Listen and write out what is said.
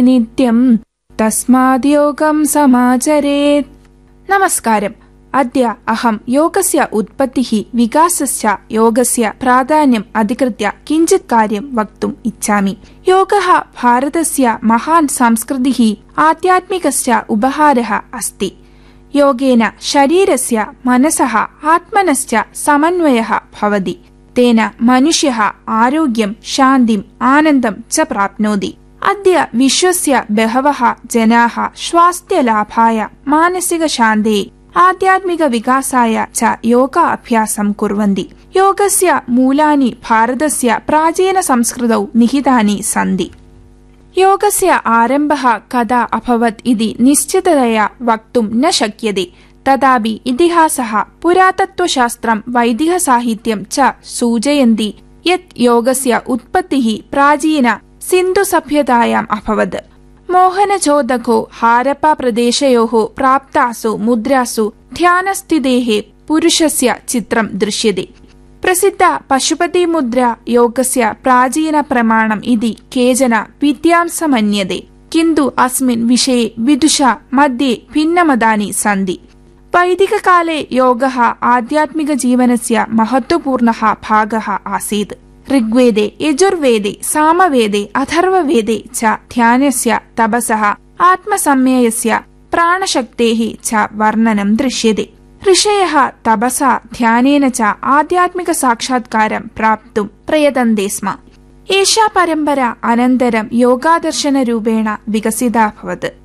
നിത്യം തസ്മാദ്യോഗം സമാചരേത് നമസ്കാരം അദ്യ അഹം യോഗസ്യ ഉത്പത്തിഃ വികാസസ്യ യോഗസ്യ പ്രാധാന്യം അധികൃത്യ കിഞ്ചിത് കാര്യം വക്തും ഇച്ഛാമി യോഗः ഭാരതस्य മഹാൻ സംസ്കൃതിः ആധ്യാത്മികस्य ഉപഹാരः अस्ति योगेन शरीरस्य मनसः आत्मनश्च समन्वयः भवति तेन मनुष्यः आरोग्यं शान्तिम् आनन्दं च प्राप्नोति अद्य विश्वस्य बहवः जनाः स्वास्थ्यलाभाय मानसिकशान्ते आध्यात्मिकविकासाय च योगाभ्यासं कुर्वन्ति योगस्य मूलानि भारतस्य प्राचीनसंस्कृतौ निहितानि सन्ति योगस्य आरम्भः कदा अभवत् इति निश्चिततया वक्तुं न शक्यते तथापि इतिहासः पुरातत्त्वशास्त्रं वैदिकसाहित्यं च सूचयन्ति यत् योगस्य उत्पत्तिः प्राचीन सिन्धुसभ्यतायाम् अभवत् मोहनजोदको हारप्पप्रदेशयोः प्राप्तासु मुद्रासु ध्यानस्थितेः पुरुषस्य चित्रं दृश्यते प्रसिद्ध पशुपतिमुद्रा योगस्य प्राचीनप्रमाणम् इति केचन विद्यांस मन्यते किन्तु अस्मिन् विषये विदुषा मध्ये भिन्नमतानि सन्ति वैदिककाले योगः आध्यात्मिकजीवनस्य महत्वपूर्णः भागः आसीत् ऋग्वेदे यजुर्वेदे सामवेदे अथर्ववेदे च ध्यानस्य तपसः आत्मसंयस्य प्राणशक्तेः च वर्णनं दृश्यते ऋषयः तपसा ध्यानेन च आध्यात्मिकसाक्षात्कारं प्राप्तुं प्रयतन्ते स्म एषा परम्परा अनन्तरं योगादर्शनरूपेण विकसिताभवत्